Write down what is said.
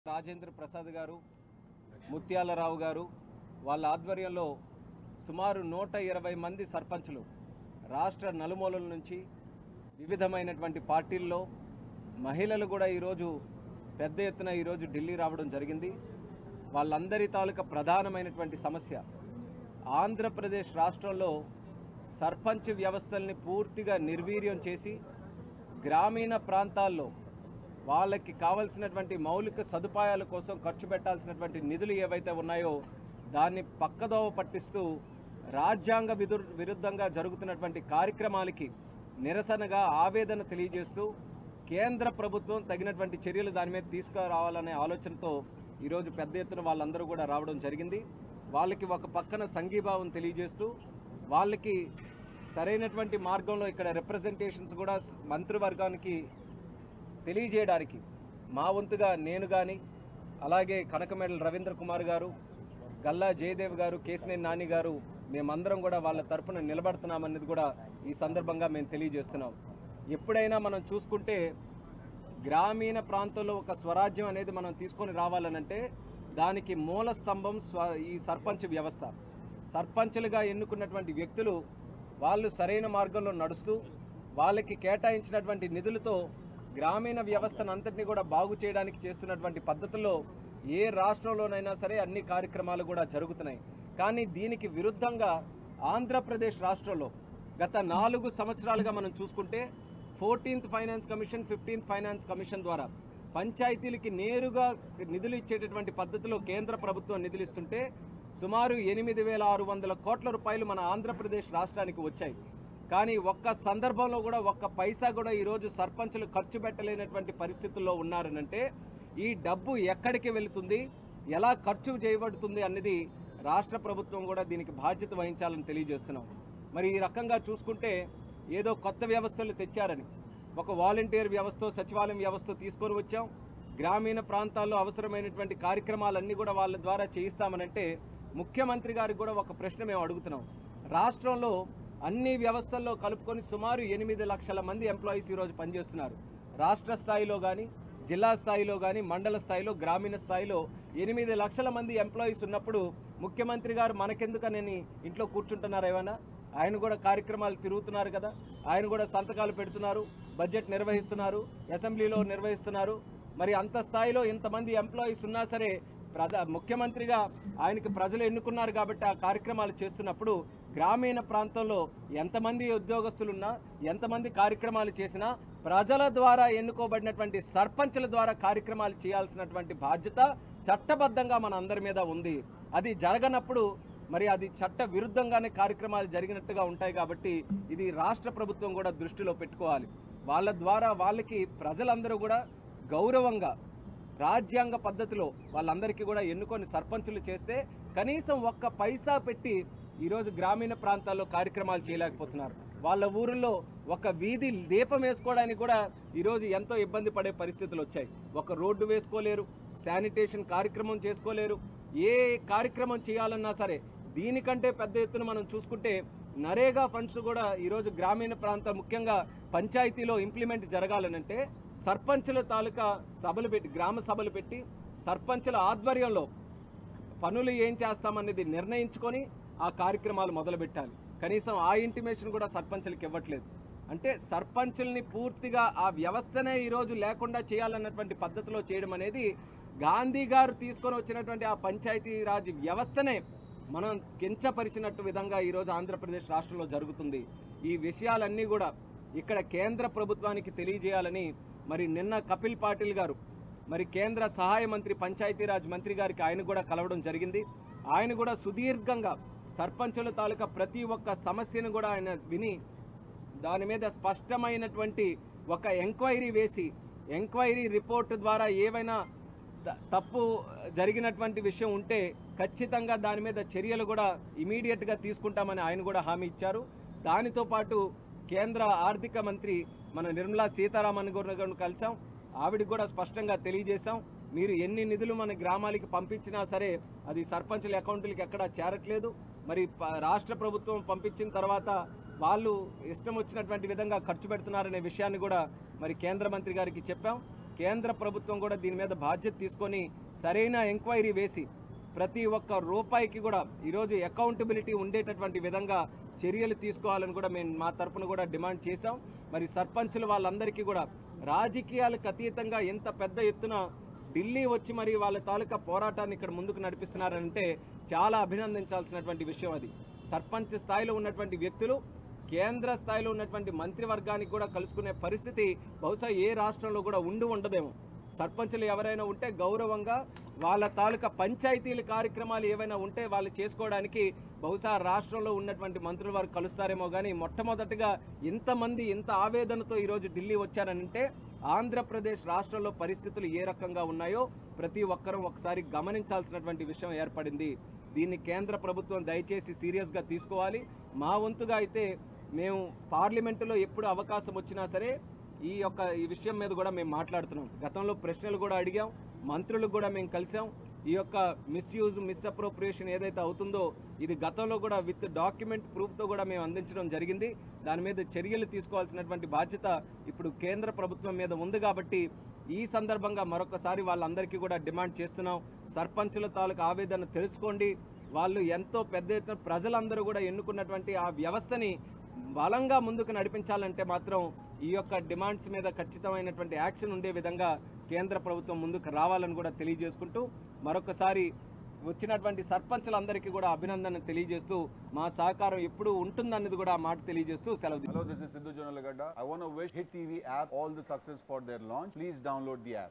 రాజేంద్ర ప్రసాద్ గారు ముత్యాలరావు గారు వాళ్ళ ఆధ్వర్యంలో సుమారు నూట ఇరవై మంది సర్పంచులు రాష్ట్ర నలుమూలల నుంచి వివిధమైనటువంటి పార్టీల్లో మహిళలు కూడా ఈరోజు పెద్ద ఎత్తున ఈరోజు ఢిల్లీ రావడం జరిగింది వాళ్ళందరి తాలూకా ప్రధానమైనటువంటి సమస్య ఆంధ్రప్రదేశ్ రాష్ట్రంలో సర్పంచ్ వ్యవస్థల్ని పూర్తిగా నిర్వీర్యం చేసి గ్రామీణ ప్రాంతాల్లో వాళ్ళకి కావలసినటువంటి మౌలిక సదుపాయాల కోసం ఖర్చు పెట్టాల్సినటువంటి నిధులు ఏవైతే ఉన్నాయో దాన్ని పక్కదోవ పట్టిస్తూ రాజ్యాంగ విదు విరుద్ధంగా జరుగుతున్నటువంటి కార్యక్రమాలకి నిరసనగా ఆవేదన తెలియజేస్తూ కేంద్ర ప్రభుత్వం తగినటువంటి చర్యలు దాని మీద తీసుకురావాలనే ఆలోచనతో ఈరోజు పెద్ద ఎత్తున వాళ్ళందరూ కూడా రావడం జరిగింది వాళ్ళకి ఒక పక్కన సంఘీభావం తెలియజేస్తూ వాళ్ళకి సరైనటువంటి మార్గంలో ఇక్కడ రిప్రజెంటేషన్స్ కూడా మంత్రివర్గానికి తెలియజేయడానికి మా వంతుగా నేను కానీ అలాగే కనకమేడల రవీంద్ర కుమార్ గారు గల్లా జయదేవ్ గారు కేసినేని నాని గారు మేమందరం కూడా వాళ్ళ తరపున నిలబడుతున్నామన్నది కూడా ఈ సందర్భంగా మేము తెలియజేస్తున్నాం ఎప్పుడైనా మనం చూసుకుంటే గ్రామీణ ప్రాంతంలో ఒక స్వరాజ్యం అనేది మనం తీసుకొని రావాలనంటే దానికి మూల స్తంభం స్వ ఈ సర్పంచ్ వ్యవస్థ సర్పంచులుగా ఎన్నుకున్నటువంటి వ్యక్తులు వాళ్ళు సరైన మార్గంలో నడుస్తూ వాళ్ళకి కేటాయించినటువంటి నిధులతో గ్రామీణ వ్యవస్థను అంతటినీ కూడా బాగు చేయడానికి చేస్తున్నటువంటి పద్ధతుల్లో ఏ రాష్ట్రంలోనైనా సరే అన్ని కార్యక్రమాలు కూడా జరుగుతున్నాయి కానీ దీనికి విరుద్ధంగా ఆంధ్రప్రదేశ్ రాష్ట్రంలో గత నాలుగు సంవత్సరాలుగా మనం చూసుకుంటే fourteenth finance commission fifteenth finance commission ద్వారా పంచాయతీలకి నేరుగా నిధులు ఇచ్చేటటువంటి పద్ధతిలో కేంద్ర ప్రభుత్వం నిధులు ఇస్తుంటే సుమారు ఎనిమిది వేల ఆరు వందల కోట్ల రూపాయలు మన ఆంధ్రప్రదేశ్ రాష్ట్రానికి వచ్చాయి కానీ ఒక్క సందర్భంలో కూడా ఒక్క పైసా కూడా ఈరోజు సర్పంచులు ఖర్చు పెట్టలేనటువంటి పరిస్థితుల్లో ఉన్నారనంటే ఈ డబ్బు ఎక్కడికి వెళుతుంది ఎలా ఖర్చు చేయబడుతుంది అన్నది రాష్ట్ర ప్రభుత్వం కూడా దీనికి బాధ్యత వహించాలని తెలియజేస్తున్నాం మరి ఈ రకంగా చూసుకుంటే ఏదో కొత్త వ్యవస్థలు తెచ్చారని ఒక వాలంటీర్ వ్యవస్థ సచివాలయం వ్యవస్థ తీసుకొని వచ్చాం గ్రామీణ ప్రాంతాల్లో అవసరమైనటువంటి కార్యక్రమాలన్నీ కూడా వాళ్ళ ద్వారా చేయిస్తామనంటే ముఖ్యమంత్రి గారికి కూడా ఒక ప్రశ్న మేము అడుగుతున్నాం రాష్ట్రంలో అన్ని వ్యవస్థల్లో కలుపుకొని సుమారు ఎనిమిది లక్షల మంది ఎంప్లాయీస్ ఈరోజు పనిచేస్తున్నారు రాష్ట్ర స్థాయిలో కానీ జిల్లా స్థాయిలో కానీ మండల స్థాయిలో గ్రామీణ స్థాయిలో ఎనిమిది లక్షల మంది ఎంప్లాయీస్ ఉన్నప్పుడు ముఖ్యమంత్రి గారు మనకెందుకనని ఇంట్లో కూర్చుంటున్నారు ఏమైనా ఆయన కూడా కార్యక్రమాలు తిరుగుతున్నారు కదా ఆయన కూడా సంతకాలు పెడుతున్నారు బడ్జెట్ నిర్వహిస్తున్నారు అసెంబ్లీలో నిర్వహిస్తున్నారు మరి అంత స్థాయిలో ఇంతమంది ఎంప్లాయీస్ ఉన్నా సరే ప్రధా ముఖ్యమంత్రిగా ఆయనకి ప్రజలు ఎన్నుకున్నారు కాబట్టి ఆ కార్యక్రమాలు చేస్తున్నప్పుడు గ్రామీణ ప్రాంతంలో ఎంతమంది ఉద్యోగస్తులున్నా ఎంతమంది కార్యక్రమాలు చేసినా ప్రజల ద్వారా ఎన్నుకోబడినటువంటి సర్పంచుల ద్వారా కార్యక్రమాలు చేయాల్సినటువంటి బాధ్యత చట్టబద్ధంగా మన అందరి మీద ఉంది అది జరగనప్పుడు మరి అది చట్ట విరుద్ధంగానే కార్యక్రమాలు జరిగినట్టుగా ఉంటాయి కాబట్టి ఇది రాష్ట్ర ప్రభుత్వం కూడా దృష్టిలో పెట్టుకోవాలి వాళ్ళ ద్వారా వాళ్ళకి ప్రజలందరూ కూడా గౌరవంగా రాజ్యాంగ పద్ధతిలో వాళ్ళందరికీ కూడా ఎన్నుకొని సర్పంచులు చేస్తే కనీసం ఒక్క పైసా పెట్టి ఈరోజు గ్రామీణ ప్రాంతాల్లో కార్యక్రమాలు చేయలేకపోతున్నారు వాళ్ళ ఊరిలో ఒక వీధి దీపం వేసుకోవడానికి కూడా ఈరోజు ఎంతో ఇబ్బంది పడే పరిస్థితులు వచ్చాయి ఒక రోడ్డు వేసుకోలేరు శానిటేషన్ కార్యక్రమం చేసుకోలేరు ఏ కార్యక్రమం చేయాలన్నా సరే దీనికంటే పెద్ద ఎత్తున మనం చూసుకుంటే నరేగా ఫండ్స్ కూడా ఈరోజు గ్రామీణ ప్రాంతం ముఖ్యంగా పంచాయతీలో ఇంప్లిమెంట్ జరగాలనంటే సర్పంచుల తాలూకా సభలు పెట్టి గ్రామ సభలు పెట్టి సర్పంచుల ఆధ్వర్యంలో పనులు ఏం చేస్తామనేది నిర్ణయించుకొని ఆ కార్యక్రమాలు మొదలుపెట్టాలి కనీసం ఆ ఇంటిమేషన్ కూడా సర్పంచులకు ఇవ్వట్లేదు అంటే సర్పంచుల్ని పూర్తిగా ఆ వ్యవస్థనే ఈరోజు లేకుండా చేయాలన్నటువంటి పద్ధతిలో చేయడం అనేది గాంధీ గారు తీసుకొని వచ్చినటువంటి ఆ పంచాయతీ రాజ్ వ్యవస్థనే మనం కించపరిచినట్టు విధంగా ఈరోజు ఆంధ్రప్రదేశ్ రాష్ట్రంలో జరుగుతుంది ఈ విషయాలన్నీ కూడా ఇక్కడ కేంద్ర ప్రభుత్వానికి తెలియజేయాలని మరి నిన్న కపిల్ పాటిల్ గారు మరి కేంద్ర సహాయ మంత్రి పంచాయతీరాజ్ మంత్రి గారికి ఆయన కూడా కలవడం జరిగింది ఆయన కూడా సుదీర్ఘంగా సర్పంచుల తాలూకా ప్రతి ఒక్క సమస్యను కూడా ఆయన విని దాని మీద స్పష్టమైనటువంటి ఒక ఎంక్వైరీ వేసి ఎంక్వైరీ రిపోర్ట్ ద్వారా ఏవైనా త- తప్పు జరిగినటువంటి విషయం ఉంటే ఖచ్చితంగా దాని మీద చర్యలు కూడా ఇమీడియట్గా తీసుకుంటామని ఆయన కూడా హామీ ఇచ్చారు దానితో పాటు కేంద్ర ఆర్థిక మంత్రి మన నిర్మలా సీతారామన్ గారిని కలిసాం ఆవిడ కూడా స్పష్టంగా తెలియజేశాం మీరు ఎన్ని నిధులు మన గ్రామాలకి పంపించినా సరే అది సర్పంచుల అకౌంట్లకి ఎక్కడా చేరట్లేదు మరి ప- రాష్ట్ర ప్రభుత్వం పంపించిన తర్వాత వాళ్ళు ఇష్టం వచ్చినటువంటి విధంగా ఖర్చు పెడుతున్నారనే విషయాన్ని కూడా మరి కేంద్ర మంత్రి గారికి చెప్పాం కేంద్ర ప్రభుత్వం కూడా దీని మీద బాధ్యత తీసుకొని సరైన ఎంక్వైరీ వేసి ప్రతి ఒక్క రూపాయికి కూడా ఈరోజు అకౌంటబిలిటీ ఉండేటటువంటి విధంగా చర్యలు తీసుకోవాలని కూడా మేము మా తరపున కూడా డిమాండ్ చేశాం మరి సర్పంచులు వాళ్ళందరికీ కూడా రాజకీయాలకు అతీతంగా ఎంత పెద్ద ఎత్తున ఢిల్లీ వచ్చి మరి వాళ్ళ తాలూకా పోరాటాన్ని ఇక్కడ ముందుకు నడిపిస్తున్నారంటే చాలా అభినందించాల్సినటువంటి విషయం అది సర్పంచ్ స్థాయిలో ఉన్నటువంటి వ్యక్తులు కేంద్ర స్థాయిలో ఉన్నటువంటి మంత్రివర్గానికి కూడా కలుసుకునే పరిస్థితి బహుశా ఏ రాష్ట్రంలో కూడా ఉండి ఉండదేమో సర్పంచులు ఎవరైనా ఉంటే గౌరవంగా వాళ్ళ తాలూకా పంచాయతీల కార్యక్రమాలు ఏవైనా ఉంటే వాళ్ళు చేసుకోవడానికి బహుశా రాష్ట్రంలో ఉన్నటువంటి మంత్రులు వారు కలుస్తారేమో కానీ మొట్టమొదటిగా ఇంతమంది ఇంత ఆవేదనతో ఈరోజు ఢిల్లీ వచ్చారనంటే ఆంధ్రప్రదేశ్ రాష్ట్రంలో పరిస్థితులు ఏ రకంగా ఉన్నాయో ప్రతి ఒక్కరూ ఒకసారి గమనించాల్సినటువంటి విషయం ఏర్పడింది దీన్ని కేంద్ర ప్రభుత్వం దయచేసి సీరియస్గా తీసుకోవాలి మా వంతుగా అయితే మేము పార్లమెంటులో ఎప్పుడు అవకాశం వచ్చినా సరే ఈ యొక్క ఈ విషయం మీద కూడా మేము మాట్లాడుతున్నాం గతంలో ప్రశ్నలు కూడా అడిగాం మంత్రులకు కూడా మేము కలిసాం ఈ యొక్క మిస్యూజ్ మిస్అప్రోప్రియేషన్ ఏదైతే అవుతుందో ఇది గతంలో కూడా విత్ డాక్యుమెంట్ ప్రూఫ్తో కూడా మేము అందించడం జరిగింది దాని మీద చర్యలు తీసుకోవాల్సినటువంటి బాధ్యత ఇప్పుడు కేంద్ర ప్రభుత్వం మీద ఉంది కాబట్టి ఈ సందర్భంగా మరొకసారి వాళ్ళందరికీ కూడా డిమాండ్ చేస్తున్నాం సర్పంచుల తాలూకు ఆవేదన తెలుసుకోండి వాళ్ళు ఎంతో పెద్ద ఎత్తున ప్రజలందరూ కూడా ఎన్నుకున్నటువంటి ఆ వ్యవస్థని బలంగా ముందుకు నడిపించాలంటే మాత్రం ఈ యొక్క డిమాండ్స్ మీద ఖచ్చితమైనటువంటి యాక్షన్ ఉండే విధంగా కేంద్ర ప్రభుత్వం ముందుకు రావాలని కూడా తెలియజేసుకుంటూ మరొకసారి వచ్చినటువంటి సర్పంచులందరికీ కూడా అభినందన తెలియజేస్తూ మా సహకారం ఎప్పుడు ఉంటుందన్నది కూడా ఆ మాట తెలియజేస్తూ సెలవు Hello, this is Sidhu Jonalagadda. I want to wish Hit TV app all the success for their launch. Please download the app.